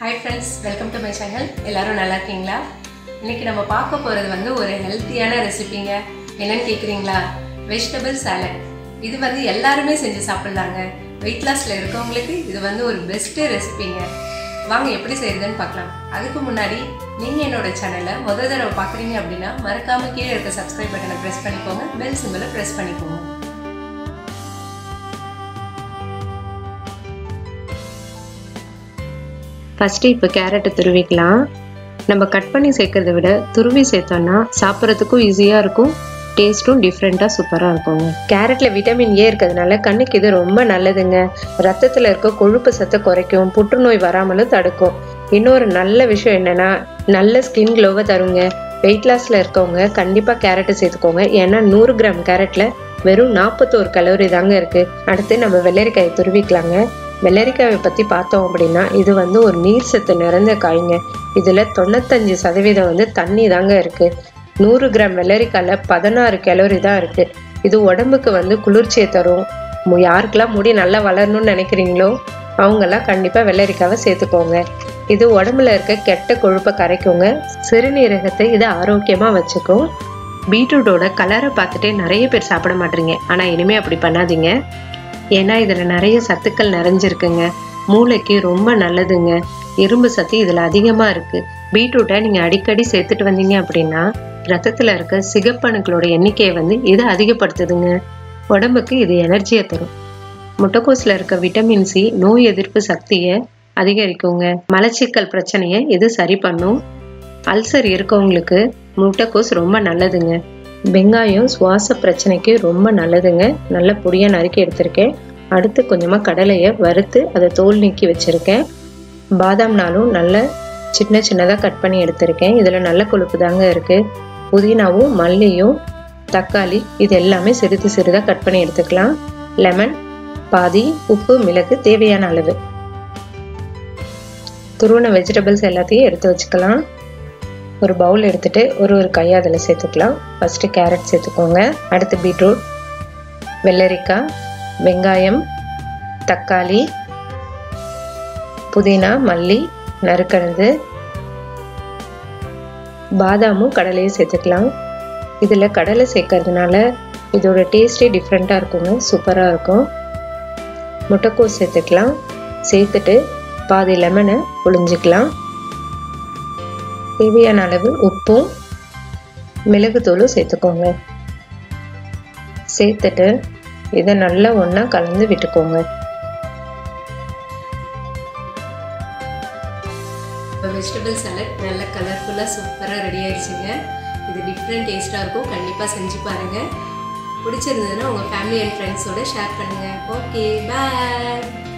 hi friends welcome to my channel எல்லாரும் நல்லா இருக்கீங்களா இன்னைக்கு நம்ம பார்க்க போகிறது வந்து ஒரு ஹெல்த்தியான ரெசிபிங்க என்னன்னு கேட்குறீங்களா வெஜிடபிள் சாலட் இது வந்து எல்லாருமே செஞ்சு சாப்பிட்லாங்க வெயிட் லாஸில் இருக்கவங்களுக்கு இது வந்து ஒரு பெஸ்ட்டு ரெசிபிங்க வாங்க எப்படி செய்யறதுன்னு பார்க்கலாம் அதுக்கு முன்னாடி நீங்கள் என்னோட சேனலை முதல் தடவை பார்க்குறீங்க அப்படின்னா மறக்காமல் கீழே இருக்க சப்ஸ்கிரைப் பட்டனை ப்ரெஸ் பண்ணிக்கோங்க பெல் சிம்பிளை ப்ரெஸ் பண்ணிக்கோங்க ஃபஸ்ட்டு இப்போ கேரட்டை துருவிக்கலாம் நம்ம கட் பண்ணி சேர்க்கறத விட துருவி சேர்த்தோன்னா சாப்பிட்றதுக்கும் ஈஸியாக இருக்கும் டேஸ்ட்டும் டிஃப்ரெண்ட்டாக சூப்பராக இருக்குங்க கேரட்டில் விட்டமின் ஏ இருக்கிறதுனால கண்ணுக்கு இது ரொம்ப நல்லதுங்க ரத்தத்தில் இருக்க கொழுப்பு சத்தை குறைக்கும் புற்றுநோய் வராமலும் தடுக்கும் இன்னொரு நல்ல விஷயம் என்னென்னா நல்ல ஸ்கின் க்ளோவை தருங்க வெயிட் லாஸில் இருக்கவங்க கண்டிப்பாக கேரட்டை சேர்த்துக்கோங்க ஏன்னா நூறு கிராம் கேரட்டில் வெறும் நாற்பத்தோரு கலோரி தாங்க இருக்குது அடுத்து நம்ம வெள்ளரிக்காயை துருவிக்கலாங்க வெள்ளரிக்காயை பற்றி பார்த்தோம் அப்படின்னா இது வந்து ஒரு நீர் சத்து நிறைந்த காய்ங்க இதில் தொண்ணூத்தஞ்சு சதவீதம் வந்து தண்ணி தாங்க இருக்குது நூறு கிராம் வெள்ளரிக்காயில் பதினாறு கலோரி தான் இருக்குது இது உடம்புக்கு வந்து குளிர்ச்சியை தரும் மு- யாருக்கெல்லாம் முடி நல்லா வளரணும்னு நினைக்கிறீங்களோ அவங்கெல்லாம் கண்டிப்பாக வெள்ளரிக்காவை சேர்த்துக்கோங்க இது உடம்புல இருக்க கெட்ட கொழுப்பை கரைக்குங்க சிறுநீரகத்தை இது ஆரோக்கியமாக வச்சுக்கும் பீட்ரூட்டோட கலரை பார்த்துட்டே நிறைய பேர் சாப்பிட மாட்டீங்க ஆனால் இனிமே அப்படி பண்ணாதீங்க ஏன்னா இதில் நிறைய சத்துக்கள் நிறைஞ்சிருக்குங்க மூளைக்கு ரொம்ப நல்லதுங்க இரும்பு சத்து இதில் அதிகமாக இருக்குது பீட்ரூட்டை நீங்கள் அடிக்கடி சேர்த்துட்டு வந்தீங்க அப்படின்னா ரத்தத்தில் இருக்க சிகப்பணுக்களோட எண்ணிக்கையை வந்து இது அதிகப்படுத்துதுங்க உடம்புக்கு இது எனர்ஜியை தரும் முட்டைக்கோஸில் இருக்க விட்டமின் சி நோய் எதிர்ப்பு சக்தியை அதிகரிக்குங்க மலச்சிக்கல் பிரச்சனையை இது சரி பண்ணும் அல்சர் இருக்கவங்களுக்கு முட்டைக்கோஸ் ரொம்ப நல்லதுங்க வெங்காயம் சுவாச பிரச்சனைக்கு ரொம்ப நல்லதுங்க நல்ல பொடியா நறுக்கி எடுத்திருக்கேன் அடுத்து கொஞ்சமாக கடலையை வறுத்து அதை தோல் நீக்கி வச்சுருக்கேன் பாதாம் நாளும் நல்ல சின்ன சின்னதாக கட் பண்ணி எடுத்திருக்கேன் இதில் நல்ல கொழுப்பு தாங்க இருக்குது புதினாவும் மல்லியும் தக்காளி இது எல்லாமே சிறிது சிறிதாக கட் பண்ணி எடுத்துக்கலாம் லெமன் பாதி உப்பு மிளகு தேவையான அளவு துருவன வெஜிடபிள்ஸ் எல்லாத்தையும் எடுத்து வச்சுக்கலாம் ஒரு பவுல் எடுத்துட்டு ஒரு ஒரு கையை அதில் சேர்த்துக்கலாம் ஃபஸ்ட்டு கேரட் சேர்த்துக்கோங்க அடுத்து பீட்ரூட் வெள்ளரிக்காய் வெங்காயம் தக்காளி புதினா மல்லி நறுக்கணுது பாதாமும் கடலையும் சேர்த்துக்கலாம் இதில் கடலை சேர்க்கறதுனால இதோட டேஸ்டே டிஃப்ரெண்ட்டாக இருக்குங்க சூப்பராக இருக்கும் முட்டைக்கோஸ் சேர்த்துக்கலாம் சேர்த்துட்டு பாதி லெமனை புழிஞ்சிக்கலாம் தேவையான அளவு உப்பும் மிளகுத்தூளும் சேர்த்துக்கோங்க சேர்த்துட்டு இதை நல்லா ஒன்றா கலந்து விட்டுக்கோங்க இப்போ வெஜிடபிள் சாலட் நல்ல கலர்ஃபுல்லாக சூப்பராக ரெடி ஆயிடுச்சுங்க இது டிஃப்ரெண்ட் டேஸ்ட்டாக இருக்கும் கண்டிப்பாக செஞ்சு பாருங்கள் பிடிச்சிருந்ததுன்னா உங்கள் ஃபேமிலி அண்ட் ஃப்ரெண்ட்ஸோட ஷேர் பண்ணுங்கள் ஓகே பாய்